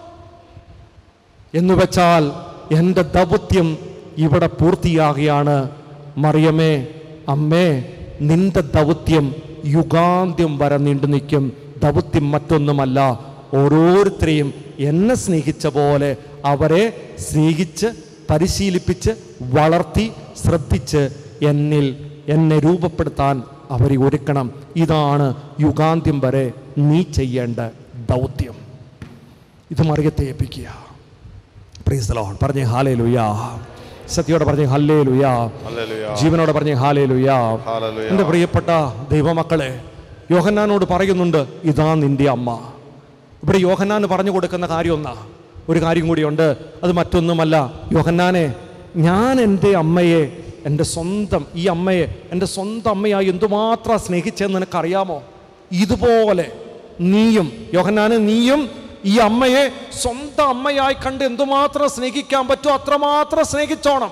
എന്ന് വെച്ചാൽ എൻ്റെ ദൗത്യം ഇവിടെ പൂർത്തിയാകുകയാണ് മറിയമേ അമ്മേ നിന്റെ ദൗത്യം യുഗാന്ത്യം വരെ നീണ്ടു നിൽക്കും ദൗത്യം മറ്റൊന്നുമല്ല ഓരോരുത്തരെയും എന്നെ സ്നേഹിച്ച പോലെ അവരെ സ്നേഹിച്ച് പരിശീലിപ്പിച്ച് വളർത്തി ശ്രദ്ധിച്ച് എന്നിൽ എന്നെ രൂപപ്പെടുത്താൻ അവരെ ഒരുക്കണം ഇതാണ് യുഗാന്ത്യം വരെ നീ ചെയ്യേണ്ട ദൗത്യം ഇത് മറിയത്തെ ഏൽപ്പിക്കുക പ്രീസ് ലോഡ് പറഞ്ഞേ ഹാലേ ലുയാ സത്യോടെ പറഞ്ഞേ ഹല്ലേ ലുയാ ഹല്ലേലൂയ ജീവനോടെ പറഞ്ഞേ ഹാലേ ലുയാ ഹല്ലേലൂയ എൻ്റെ പ്രിയപ്പെട്ട ദൈവമക്കളെ യോഹന്നാനോട് പറയുന്നുണ്ട് ഇതാ നിന്റെ അമ്മ ഇവിടെ യോഹന്നാന് പറഞ്ഞു കൊടുക്കുന്ന കാര്യം ഒന്നാ ഒരു കാര്യം കൂടിയുണ്ട് അത് മറ്റൊന്നുമല്ല യോഹന്നാനെ ഞാൻ എൻ്റെ അമ്മയെ എൻ്റെ സ്വന്തം ഈ അമ്മയെ എൻ്റെ സ്വന്തം അമ്മയായി എന്തുമാത്രം സ്നേഹിച്ചെന്ന് നിനക്കറിയാമോ ഇതുപോലെ നീയും യോഹന്നാനെ നീയും ഈ അമ്മയെ സ്വന്തം അമ്മയായി കണ്ട് എന്തുമാത്രം സ്നേഹിക്കാൻ പറ്റുമോ അത്രമാത്രം സ്നേഹിച്ചോണം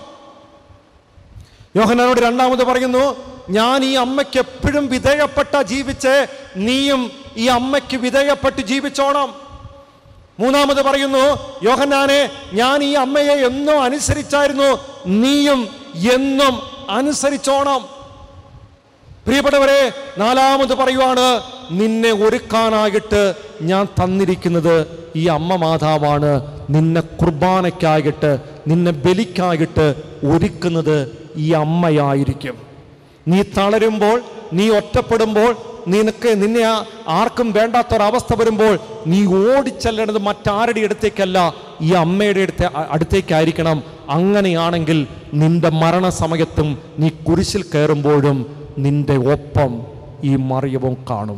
യോഹന്നാനോട് രണ്ടാമത് പറയുന്നു ഞാൻ ഈ അമ്മയ്ക്ക് എപ്പോഴും വിധേയപ്പെട്ട ജീവിച്ച് നീയും ഈ അമ്മയ്ക്ക് വിധേയപ്പെട്ട് ജീവിച്ചോണം മൂന്നാമത് പറയുന്നു യോഹന്നാനെ ഞാൻ ഈ അമ്മയെ എന്നും അനുസരിച്ചായിരുന്നു നീയും എന്നും അനുസരിച്ചോണം പ്രിയപ്പെട്ടവരെ നാലാമത് പറയുവാണ് നിന്നെ ഒരുക്കാനായിട്ട് ഞാൻ തന്നിരിക്കുന്നത് ഈ അമ്മ മാതാവാണ് നിന്നെ കുർബാനയ്ക്കായിട്ട് നിന്നെ ബലിക്കായിട്ട് ഒരുക്കുന്നത് ഈ അമ്മയായിരിക്കും നീ തളരുമ്പോൾ നീ ഒറ്റപ്പെടുമ്പോൾ നിനക്ക് നിന്നെ ആ- ആർക്കും വേണ്ടാത്തൊരവസ്ഥ വരുമ്പോൾ നീ ഓടിച്ചെല്ലേണ്ടത് മറ്റാരുടെ അടുത്തേക്കല്ല ഈ അമ്മയുടെ അടുത്ത് അടുത്തേക്കായിരിക്കണം അങ്ങനെയാണെങ്കിൽ നിന്റെ മരണസമയത്തും നീ കുരിശിൽ കയറുമ്പോഴും നിന്റെ ഒപ്പം ഈ മറിയവും കാണും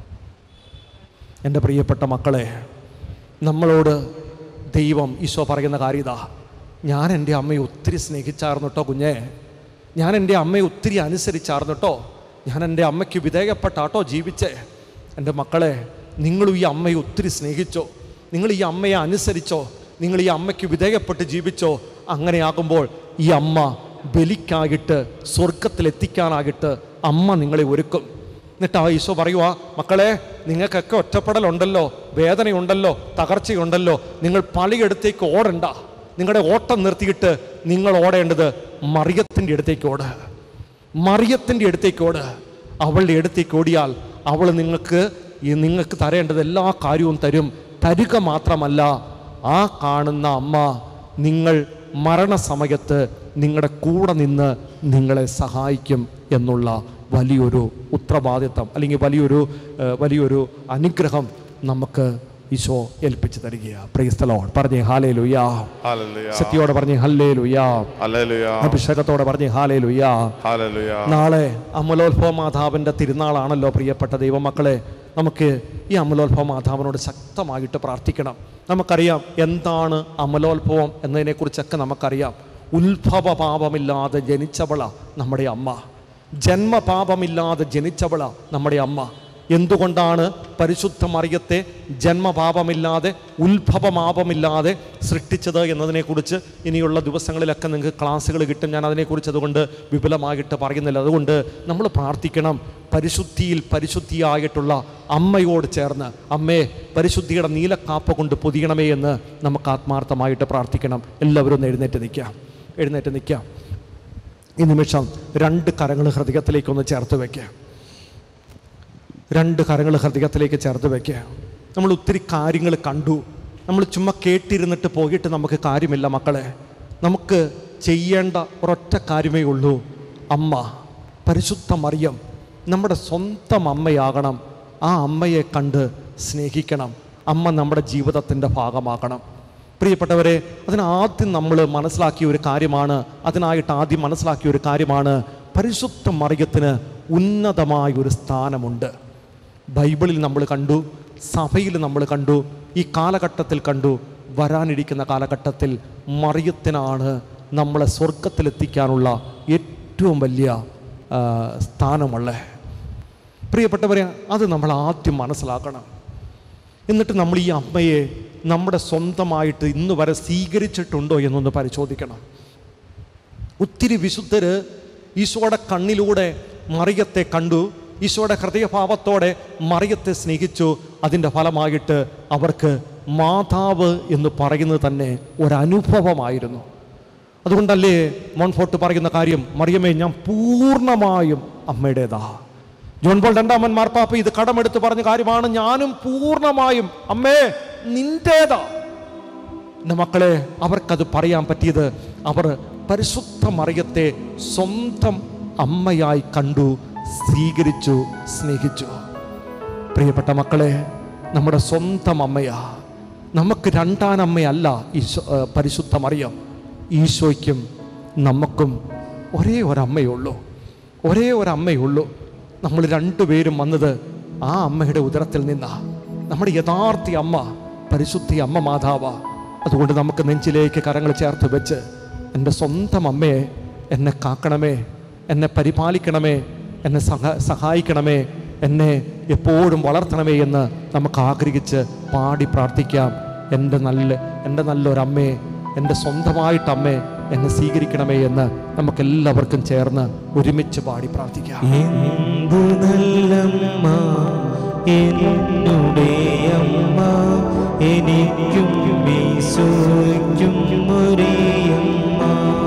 എൻ്റെ പ്രിയപ്പെട്ട മക്കളെ നമ്മളോട് ദൈവം ഈശോ പറയുന്ന കാര്യം ഇതാ ഞാൻ എൻ്റെ അമ്മയെ ഒത്തിരി സ്നേഹിച്ചാർന്നു കേട്ടോ കുഞ്ഞെ ഞാൻ എൻ്റെ അമ്മയെ ഒത്തിരി അനുസരിച്ചാർന്നു കേട്ടോ ഞാൻ എൻ്റെ അമ്മയ്ക്ക് വിധേയപ്പെട്ടാട്ടോ ജീവിച്ചേ എൻ്റെ മക്കളെ നിങ്ങളും ഈ അമ്മയെ ഒത്തിരി സ്നേഹിച്ചോ നിങ്ങൾ ഈ അമ്മയെ അനുസരിച്ചോ നിങ്ങൾ ഈ അമ്മയ്ക്ക് വിധേയപ്പെട്ട് ജീവിച്ചോ അങ്ങനെയാകുമ്പോൾ ഈ അമ്മ ബലിക്കായിട്ട് സ്വർഗത്തിലെത്തിക്കാനായിട്ട് അമ്മ നിങ്ങളെ ഒരുക്കും എന്നിട്ട് ആ ഈശോ പറയുക മക്കളെ നിങ്ങൾക്കൊക്കെ ഒറ്റപ്പെടലുണ്ടല്ലോ വേദനയുണ്ടല്ലോ തകർച്ചയുണ്ടല്ലോ നിങ്ങൾ പലയിടത്തേക്ക് ഓടണ്ട നിങ്ങളുടെ ഓട്ടം നിർത്തിയിട്ട് നിങ്ങൾ ഓടേണ്ടത് മറിയത്തിൻ്റെ അടുത്തേക്ക് ഓട് മറിയത്തിൻ്റെ അടുത്തേക്ക് ഓട് അവളുടെ അടുത്തേക്ക് ഓടിയാൽ അവൾ നിങ്ങൾക്ക് ഈ നിങ്ങൾക്ക് തരേണ്ടത് എല്ലാ കാര്യവും തരും തരുക മാത്രമല്ല ആ കാണുന്ന അമ്മ നിങ്ങൾ മരണസമയത്ത് നിങ്ങളുടെ കൂടെ നിന്ന് നിങ്ങളെ സഹായിക്കും എന്നുള്ള വലിയൊരു ഉത്തരവാദിത്തം അല്ലെങ്കിൽ വലിയൊരു ഏഹ്, വലിയൊരു അനുഗ്രഹം നമുക്ക് ഈശോ ഏൽപ്പിച്ചു തരികയാണ് പ്രിയസ്ഥലോ പറഞ്ഞേ ഹാലേ ലുയാ Hallelujah. സത്യോടെ പറഞ്ഞേ ഹല്ലേ ലുയാ Hallelujah. അഭിഷേകത്തോടെ പറഞ്ഞേ ഹാലേ ലുയാ Hallelujah. നാളെ അമലോത്ഭവ മാതാവിൻ്റെ തിരുനാളാണല്ലോ പ്രിയപ്പെട്ട ദൈവമക്കളെ നമുക്ക് ഈ അമലോത്ഭവ മാതാവിനോട് ശക്തമായിട്ട് പ്രാർത്ഥിക്കണം നമുക്കറിയാം എന്താണ് അമലോത്ഭവം എന്നതിനെക്കുറിച്ചൊക്കെ നമുക്കറിയാം ഉത്ഭവ പാപമില്ലാതെ ജനിച്ചവള നമ്മുടെ അമ്മ ജന്മപാപമില്ലാതെ ജനിച്ചവള നമ്മുടെ അമ്മ എന്തുകൊണ്ടാണ് പരിശുദ്ധ മറിയത്തെ ജന്മപാപമില്ലാതെ ഉത്ഭവമാപമില്ലാതെ സൃഷ്ടിച്ചത് എന്നതിനെക്കുറിച്ച് ഇനിയുള്ള ദിവസങ്ങളിലൊക്കെ നിങ്ങൾക്ക് ക്ലാസ്സുകൾ കിട്ടും ഞാൻ അതിനെക്കുറിച്ച് അതുകൊണ്ട് വിപുലമായിട്ട് പറയുന്നില്ല അതുകൊണ്ട് നമ്മൾ പ്രാർത്ഥിക്കണം പരിശുദ്ധിയിൽ പരിശുദ്ധിയായിട്ടുള്ള അമ്മയോട് ചേർന്ന് അമ്മേ പരിശുദ്ധിയുടെ നീലക്കാപ്പ കൊണ്ട് പൊതിയണമേ എന്ന് നമുക്ക് ആത്മാർത്ഥമായിട്ട് പ്രാർത്ഥിക്കണം എല്ലാവരും ഒന്ന് എഴുന്നേറ്റ് നിൽക്കാം എഴുന്നേറ്റ് നിൽക്കാം ഈ നിമിഷം രണ്ട് കരങ്ങൾ ഹൃദയത്തിലേക്കൊന്ന് ചേർത്ത് വയ്ക്കുക രണ്ട് കരങ്ങൾ ഹൃദയത്തിലേക്ക് ചേർത്ത് വയ്ക്കുക നമ്മൾ ഒത്തിരി കാര്യങ്ങൾ കണ്ടു നമ്മൾ ചുമ്മാ കേട്ടിരുന്നിട്ട് പോയിട്ട് നമുക്ക് കാര്യമില്ല മക്കളെ നമുക്ക് ചെയ്യേണ്ട ഒരൊറ്റ കാര്യമേ ഉള്ളൂ അമ്മ പരിശുദ്ധ മറിയം നമ്മുടെ സ്വന്തം അമ്മയാകണം ആ അമ്മയെ കണ്ട് സ്നേഹിക്കണം അമ്മ നമ്മുടെ ജീവിതത്തിൻ്റെ ഭാഗമാകണം പ്രിയപ്പെട്ടവരെ അതിനാദ്യം നമ്മൾ മനസ്സിലാക്കിയ ഒരു കാര്യമാണ് അതിനായിട്ട് ആദ്യം മനസ്സിലാക്കിയ ഒരു കാര്യമാണ് പരിശുദ്ധ മറിയത്തിന് ഉന്നതമായ ഒരു സ്ഥാനമുണ്ട് ബൈബിളിൽ നമ്മൾ കണ്ടു സഭയിൽ നമ്മൾ കണ്ടു ഈ കാലഘട്ടത്തിൽ കണ്ടു വരാനിരിക്കുന്ന കാലഘട്ടത്തിൽ മറിയത്തിനാണ് നമ്മളെ സ്വർഗത്തിലെത്തിക്കാനുള്ള ഏറ്റവും വലിയ ആ, സ്ഥാനമുള്ളത് പ്രിയപ്പെട്ടവരെ അത് നമ്മൾ ആദ്യം മനസ്സിലാക്കണം എന്നിട്ട് നമ്മൾ ഈ അമ്മയെ നമ്മുടെ സ്വന്തമായിട്ട് ഇന്ന് വരെ സ്വീകരിച്ചിട്ടുണ്ടോ എന്നൊന്ന് പരിശോധിക്കണം ഒത്തിരി വിശുദ്ധര് ഈശോയുടെ കണ്ണിലൂടെ മറിയത്തെ കണ്ടു ഈശോയുടെ ഹൃദയഭാവത്തോടെ മറിയത്തെ സ്നേഹിച്ചു അതിൻ്റെ ഫലമായിട്ട് അവർക്ക് മാതാവ് എന്ന് പറയുന്നത് തന്നെ ഒരനുഭവമായിരുന്നു അതുകൊണ്ടല്ലേ മോൺഫോർട്ട് പറയുന്ന കാര്യം മറിയമേ ഞാൻ പൂർണ്ണമായും അമ്മയുടേതാ ജോൺ പോൾ രണ്ടാമൻ മാർപ്പാപ്പ ഇത് കടമെടുത്ത് പറഞ്ഞ കാര്യമാണ് ഞാനും പൂർണ്ണമായും അമ്മേ നിന്റേതാ എൻ്റെ മക്കളെ അവർക്കത് പറയാൻ പറ്റിയത് അവർ പരിശുദ്ധ മറിയത്തെ സ്വന്തം അമ്മയായി കണ്ടു സ്വീകരിച്ചു സ്നേഹിച്ചു പ്രിയപ്പെട്ട മക്കളെ നമ്മുടെ സ്വന്തം അമ്മയാ നമുക്ക് രണ്ടാനമ്മയല്ല ഈശോ ഏ, പരിശുദ്ധ മറിയം ഈശോയ്ക്കും നമുക്കും ഒരേ ഒരമ്മയുള്ളൂ ഒരേ ഒരമ്മയുള്ളൂ നമ്മൾ രണ്ടുപേരും വന്നത് ആ അമ്മയുടെ ഉദരത്തിൽ നിന്നാ നമ്മുടെ യഥാർത്ഥ അമ്മ പരിശുദ്ധി അമ്മ മാതാവ അതുകൊണ്ട് നമുക്ക് നെഞ്ചിലേക്ക് കരങ്ങൾ ചേർത്ത് വെച്ച് എൻ്റെ സ്വന്തം അമ്മയെ എന്നെ കാക്കണമേ എന്നെ പരിപാലിക്കണമേ എന്നെ സഹ സഹായിക്കണമേ എന്നെ എപ്പോഴും വളർത്തണമേ എന്ന് നമുക്ക് ആഗ്രഹിച്ച് പാടി പ്രാർത്ഥിക്കാം എൻ്റെ നല്ല എൻ്റെ നല്ലൊരമ്മയെ എൻ്റെ സ്വന്തമായിട്ട് അമ്മേ എന്നെ സ്വീകരിക്കണമേ എന്ന് നമുക്കെല്ലാവർക്കും ചേർന്ന് ഒരുമിച്ച് പാടി പ്രാർത്ഥിക്കാം എന്തു നല്ലമ്മ എന്നുടെ അമ്മ എനിക്കും ഈശോയ്ക്കും ഒരേ അമ്മ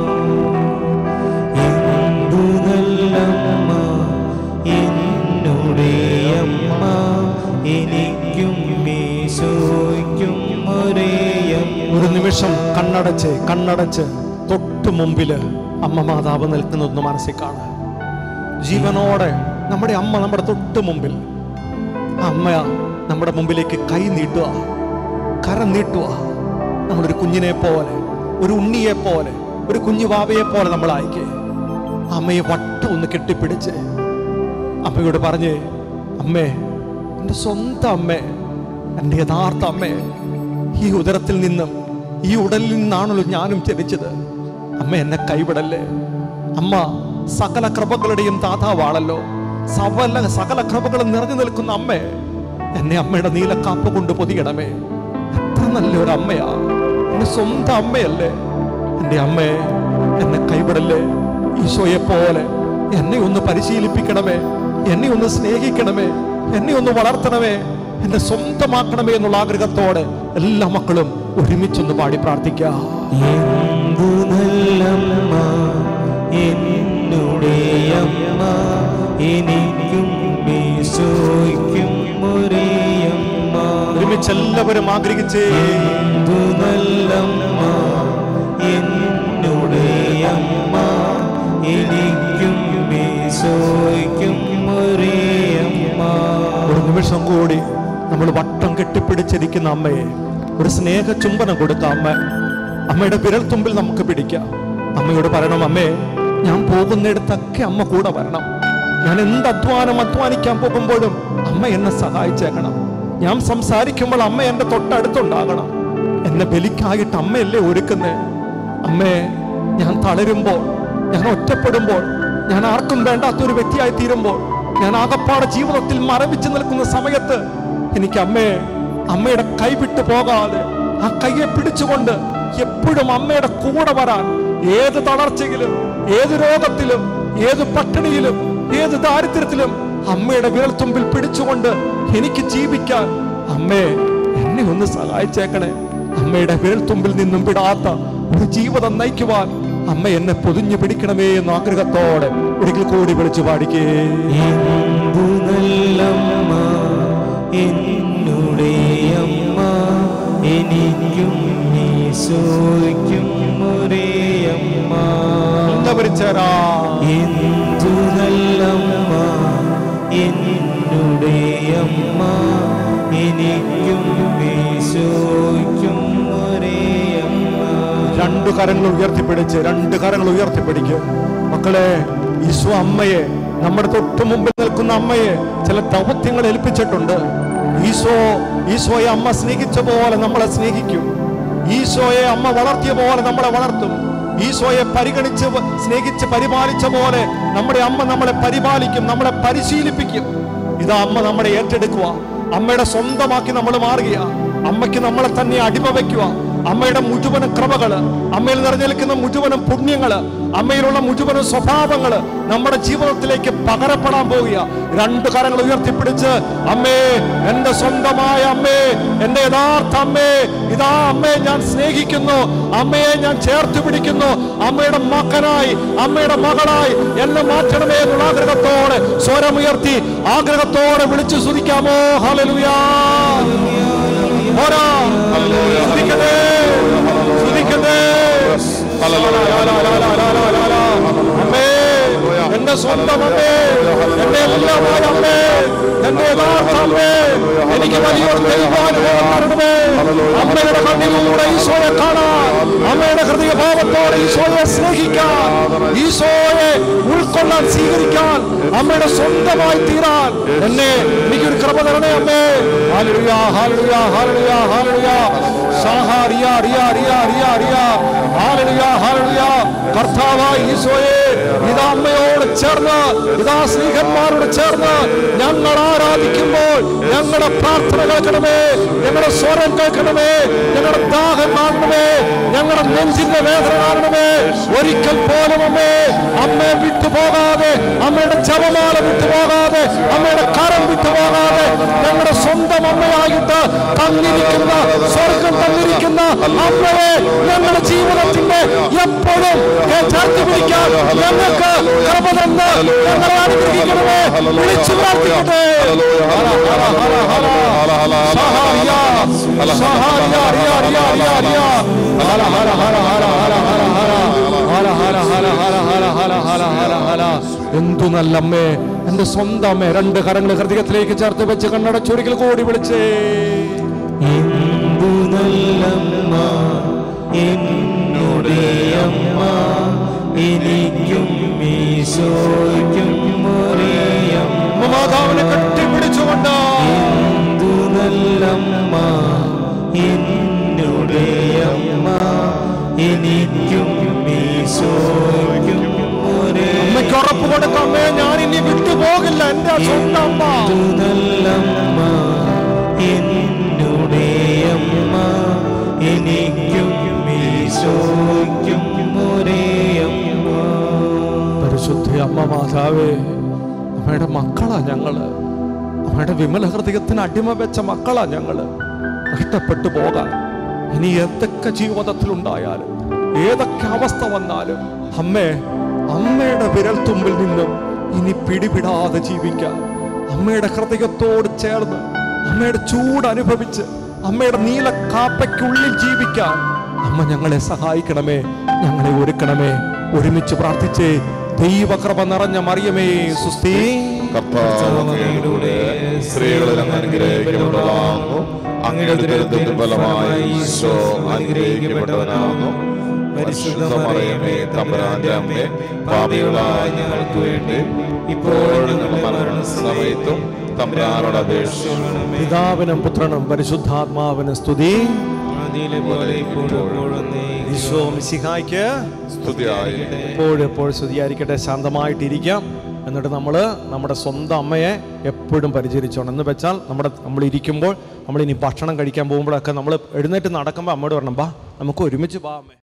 എന്തു നല്ലമ്മ എന്നുടെ അമ്മ എനിക്കും ഈശോയ്ക്കും ഒരേ അമ്മ ഒരു നിമിഷം കണ്ണടച്ച് കണ്ണടച്ച് തൊട്ട് മുമ്പില് അമ്മ മാതാവ് നിൽക്കുന്നതൊന്ന് മനസ്സിൽ കാണുക ജീവനോടെ നമ്മുടെ അമ്മ നമ്മുടെ തൊട്ട് മുമ്പിൽ ആ അമ്മ നമ്മുടെ മുമ്പിലേക്ക് കൈ നീട്ടുക കരം നീട്ടുക നമ്മളൊരു കുഞ്ഞിനെ പോലെ ഒരു ഉണ്ണിയെ പോലെ ഒരു കുഞ്ഞു വാവയെ പോലെ നമ്മൾ അയക്കേ അമ്മയെ വട്ടം ഒന്ന് കെട്ടിപ്പിടിച്ച് അമ്മയോട് പറഞ്ഞ് അമ്മേ എൻ്റെ സ്വന്തം അമ്മേ എൻ്റെ യഥാർത്ഥ അമ്മേ ഈ ഉദരത്തിൽ നിന്നും ഈ ഉടലിൽ നിന്നാണല്ലോ ഞാനും ജനിച്ചത് അമ്മ എന്നെ കൈവിടല്ലേ അമ്മ സകല കൃപകളുടെയും ദാതാവാണല്ലോ സകല സകല കൃപകളും നിറഞ്ഞു നിൽക്കുന്ന അമ്മേ എന്നെ അമ്മയുടെ നീലക്കാപ്പ് കൊണ്ട് പൊതിയണമേ എത്ര നല്ലൊരു അമ്മയാ എന്റെ സ്വന്തം അമ്മയല്ലേ എൻ്റെ അമ്മേ എന്നെ കൈവിടല്ലേ ഈശോയെ പോലെ എന്നെ ഒന്ന് പരിശീലിപ്പിക്കണമേ എന്നെ ഒന്ന് സ്നേഹിക്കണമേ എന്നെ ഒന്ന് വളർത്തണമേ എന്നെ സ്വന്തമാക്കണമേ എന്നുള്ള ആഗ്രഹത്തോടെ എല്ലാ മക്കളും ഒരുമിച്ചൊന്ന് പാടി പ്രാർത്ഥിക്കാം എന്തു നല്ലമ്മ എന്നുടെ അമ്മ എനിക്കും ഈശോയ്ക്കും ഒരേ അമ്മ ഒരുമിച്ച് എല്ലാവരും ആഗ്രഹിച്ചേ എന്തു നല്ലമ്മ എന്നുടെ അമ്മ എനിക്കും ഈശോയ്ക്കും ഒരേ അമ്മ ഒരു നിമിഷം കൂടി നമ്മൾ വട്ടം കെട്ടിപ്പിടിച്ചിരിക്കുന്ന അമ്മയെ ഒരു സ്നേഹ ചുംബനം കൊടുക്ക അമ്മ അമ്മയുടെ വിരൽത്തുമ്പിൽ നമുക്ക് പിടിക്കാം അമ്മയോട് പറയണം അമ്മേ ഞാൻ പോകുന്നിടത്തൊക്കെ അമ്മ കൂടെ വരണം ഞാൻ എന്ത് അധ്വാനം അധ്വാനിക്കാൻ പോകുമ്പോഴും അമ്മ എന്നെ സഹായിച്ചേക്കണം ഞാൻ സംസാരിക്കുമ്പോൾ അമ്മ എൻ്റെ തൊട്ടടുത്തുണ്ടാകണം എന്നെ ബലിക്കായിട്ട് അമ്മയല്ലേ ഒരുക്കുന്നേ അമ്മേ ഞാൻ തളരുമ്പോൾ ഞാൻ ഒറ്റപ്പെടുമ്പോൾ ഞാൻ ആർക്കും വേണ്ടാത്ത ഒരു വ്യക്തിയായി തീരുമ്പോൾ ഞാൻ ആകപ്പാടെ ജീവിതത്തിൽ മരവിച്ചു നിൽക്കുന്ന സമയത്ത് എനിക്ക് അമ്മയെ അമ്മയുടെ കൈ വിട്ടു പോകാതെ ആ കൈയെ പിടിച്ചുകൊണ്ട് എപ്പോഴും അമ്മയുടെ കൂടെ വരാൻ ഏത് തളർച്ചയിലും ഏത് രോഗത്തിലും ഏത് പട്ടിണിയിലും ഏത് ദാരിദ്ര്യത്തിലും അമ്മയുടെ വിരൽത്തുമ്പിൽ പിടിച്ചുകൊണ്ട് എനിക്ക് ജീവിക്കാൻ അമ്മേ എന്നെ ഒന്ന് സഹായിച്ചേക്കണേ അമ്മയുടെ വിരൽത്തുമ്പിൽ നിന്നും വിടാത്ത ഒരു ജീവിതം നയിക്കുവാൻ അമ്മ എന്നെ പൊതിഞ്ഞു പിടിക്കണമേ എന്ന ആഗ്രഹത്തോടെ ഒരിക്കൽ കൂടി വിളിച്ചു പാടിക്കേ എന്തു നല്ലമ്മ എന്നുടെ അമ്മ എനിക്കും ഈശോയ്ക്കും ഒരേ അമ്മ എല്ലാവരും ചേരാ എന്തു നല്ലമ്മ എന്നുടെ അമ്മ എനിക്കും ഈശോയ്ക്കും ഒരേ അമ്മ രണ്ടു കരങ്ങൾ ഉയർത്തിപ്പിടിച്ച് രണ്ട് കരങ്ങൾ ഉയർത്തിപ്പിടിക്കും മക്കളെ ഈശോ അമ്മയെ നമ്മുടെ തൊട്ടു മുമ്പിൽ നിൽക്കുന്ന അമ്മയെ ചില ദൗത്യങ്ങൾ ഏൽപ്പിച്ചിട്ടുണ്ട് ഈശോ ഈശോയെ അമ്മ സ്നേഹിച്ച പോലെ നമ്മളെ സ്നേഹിക്കും ഈശോയെ അമ്മ വളർത്തിയ പോലെ നമ്മളെ വളർത്തും ഈശോയെ പരിഗണിച്ച് വ- സ്നേഹിച്ച് പരിപാലിച്ച പോലെ നമ്മുടെ അമ്മ നമ്മളെ പരിപാലിക്കും നമ്മളെ പരിശീലിപ്പിക്കും ഇതാ അമ്മ നമ്മളെ ഏറ്റെടുക്കുക അമ്മയുടെ സ്വന്തമാക്കി നമ്മൾ മാറുക അമ്മയ്ക്ക് നമ്മളെ തന്നെ അടിമ വയ്ക്കുക അമ്മയുടെ മുഴുവനും ക്രമകള് അമ്മയിൽ നിറഞ്ഞു നിൽക്കുന്ന മുഴുവനും പുണ്യങ്ങള് അമ്മയിലുള്ള മുഴുവനും സ്വഭാവങ്ങള് നമ്മുടെ ജീവിതത്തിലേക്ക് പകരപ്പെടാൻ പോവുക രണ്ട് കരങ്ങൾ ഉയർത്തിപ്പിടിച്ച് അമ്മേ എന്റെ സ്വന്തമായ അമ്മേ എന്റെ യഥാർത്ഥ അമ്മേ ഇതാ അമ്മയെ ഞാൻ സ്നേഹിക്കുന്നു അമ്മയെ ഞാൻ ചേർത്ത് പിടിക്കുന്നു അമ്മയുടെ മകനായി അമ്മയുടെ മകളായി എന്നെ മാറ്റണമേ എന്നുള്ള ആഗ്രഹത്തോടെ സ്വരമുയർത്തി ആഗ്രഹത്തോടെ വിളിച്ചു സ്തുതിക്കാമോ ഹല്ലേലൂയാ പോരാ സ്തുതിക്കട്ടെ സ്തുതിക്കട്ടെ അമ്മേ എന്റെ സ്വന്തം അമ്മേ എന്റെ എല്ലാമായ അമ്മേ എന്റെ യഥാർത്ഥ അമ്മേ എനിക്ക് വലിയൊരു ദൈവാനുഭവം തരണമേ അമ്മയുടെ കണ്ണിലൂടെ ഈശോയെ കാണാൻ അമ്മയുടെ ഹൃദയഭാവത്തോടെ ഈശോയെ സ്നേഹിക്കാൻ ഈശോയെ ഉൾക്കൊള്ളാൻ സ്വീകരിക്കാൻ അമ്മയുടെ സ്വന്തമായി തീരാൻ എന്നെ എനിക്കൊരു കൃപ തരണേ അമ്മേ ഹാലലുയ ഹാലലുയ ഹാലലുയ ഹാലലുയ സാഹാ റിയ റിയ റിയ റിയ റിയ ഹാലലുയ ഹാലലുയ കർത്താവായ ഈശോയെ ഇതാ അമ്മയോട് ചേർന്ന് ഇതാ സ്നേഹന്മാരോട് ചേർന്ന് ഞങ്ങൾ ആരാധിക്കുമ്പോൾ ഞങ്ങളുടെ പ്രാർത്ഥന കേൾക്കണമേ ഞങ്ങളുടെ സ്വരം കേൾക്കണമേ ഞങ്ങളുടെ ദാഹം കാണണമേ ഞങ്ങളുടെ നെഞ്ചിന്റെ വേദന കാണണമേ ഒരിക്കൽ പോലും അമ്മേ അമ്മയെ വിട്ടുപോകാതെ അമ്മയുടെ ജപമാല വിട്ടുപോകാതെ അമ്മയുടെ കരം വിട്ടുപോകാതെ ഞങ്ങളുടെ സ്വന്തം അമ്മയായിട്ട് തന്നിരിക്കുന്ന സ്വർഗം തന്നിരിക്കുന്ന അമ്മയെ ഞങ്ങളുടെ ജീവിതത്തിന്റെ എപ്പോഴും ചേർത്ത് പിടിക്കാൻ ഞങ്ങൾക്ക് കൃപ തന്ന് ഞങ്ങളെ അനുഗ്രഹിക്കണമേ വിളിച്ചു പ്രാർത്ഥിക്കട്ടെ ഹല, ഹല, ഹല, ഹല. സഹായ, സഹായ, റിയ, റിയ, റിയ, റിയ. ഹല, ഹല, ഹല, ഹല, ഹല, ഹല, ഹല. ഹല, ഹല, ഹല, ഹല, ഹല, ഹല, ഹല, ഹല, ഹല. എന്തു നല്ലമ്മേ എന്റെ സ്വന്തം അമ്മേ രണ്ട് കരങ്ങൾ ഹൃദയത്തിലേക്ക് ചേർത്ത് വെച്ച് കണ്ണടച്ചൊരിക്കൽ കൂടി വിളിച്ചേ എന്തു നല്ലമ്മ എന്നുടെ അമ്മ എനിക്കും ഈശോയ്ക്കും ഒരേ അമ്മ മാതാവിനെ കെട്ടിപ്പിടിച്ചുകൊണ്ട് എന്തു നല്ലമ്മ എന്നുടെ അമ്മ എന്റെ സ്വന്തം അമ്മ നല്ലമ്മ എന്നുടെ അമ്മ എനിക്കും ഈശോയ്ക്കും ഒരേ അമ്മ പരിശുദ്ധ അമ്മ മാതാവേ അമ്മയുടെ മക്കളാ ഞങ്ങള് അമ്മയുടെ വിമല ഹൃദയത്തിന് അടിമ വെച്ച മക്കളാ ഞങ്ങള് നഷ്ടപ്പെട്ടു പോകാൻ ഇനി എന്തൊക്കെ ജീവിതത്തിലുണ്ടായാലും ഏതൊക്കെ അവസ്ഥ വന്നാലും അമ്മേ അമ്മയുടെ വിരൽത്തുമ്പിൽ നിന്നും ഇനി പിടിപിടാതെ ജീവിക്കാൻ അമ്മയുടെ ഹൃദയത്തോട് ചേർന്ന് അമ്മയുടെ ചൂട് അനുഭവിച്ച് അമ്മയുടെ നീല കാപ്പയ്ക്കുള്ളിൽ ജീവിക്കാൻ അമ്മ ഞങ്ങളെ സഹായിക്കണമേ ഞങ്ങളെ ഒരുക്കണമേ ഒരുമിച്ച് പ്രാർത്ഥിച്ചേ ദൈവകൃപ നിറഞ്ഞ മറിയമേ സുസ്ഥീ കർത്താവ് അങ്ങയുടെ സ്ത്രീകളിൽ അങ്ങ് അനുഗ്രഹിക്കപ്പെട്ടതാകുന്നു അങ്ങയുടെ ദുരിതത്തിന് ഫലമായി ഈശോ അനുഗ്രഹിക്കപ്പെട്ടവനാകുന്നു പരിശുദ്ധ മറിയമേ തമ്പുരാന്റെ അമ്മേ പാപികളായ ഞങ്ങൾക്ക് വേണ്ടി ഇപ്പോഴും ഞങ്ങളുടെ മരണ സമയത്തും തമ്പുരാനോട് അപേക്ഷിച്ചു പിതാവിനും പുത്രനും പരിശുദ്ധാത്മാവിനും സ്തുതി അതിലെ പോലെ ഇപ്പോഴും ഈശോ മിശിഹായ്ക്ക് സ്തുതിയായി എപ്പോഴും എപ്പോഴും സ്തുതിയായിരിക്കട്ടെ ശാന്തമായിട്ടിരിക്കാം എന്നിട്ട് നമ്മൾ നമ്മുടെ സ്വന്തം അമ്മയെ എപ്പോഴും പരിചരിച്ചോണം എന്ന് വെച്ചാൽ നമ്മുടെ നമ്മൾ ഇരിക്കുമ്പോൾ നമ്മൾ ഇനി ഭക്ഷണം കഴിക്കാൻ പോകുമ്പോഴൊക്കെ നമ്മൾ എഴുന്നേറ്റ് നടക്കുമ്പോൾ അമ്മയോട് പറയണം ബാ നമുക്ക് ഒരുമിച്ച് ബാ അമ്മേ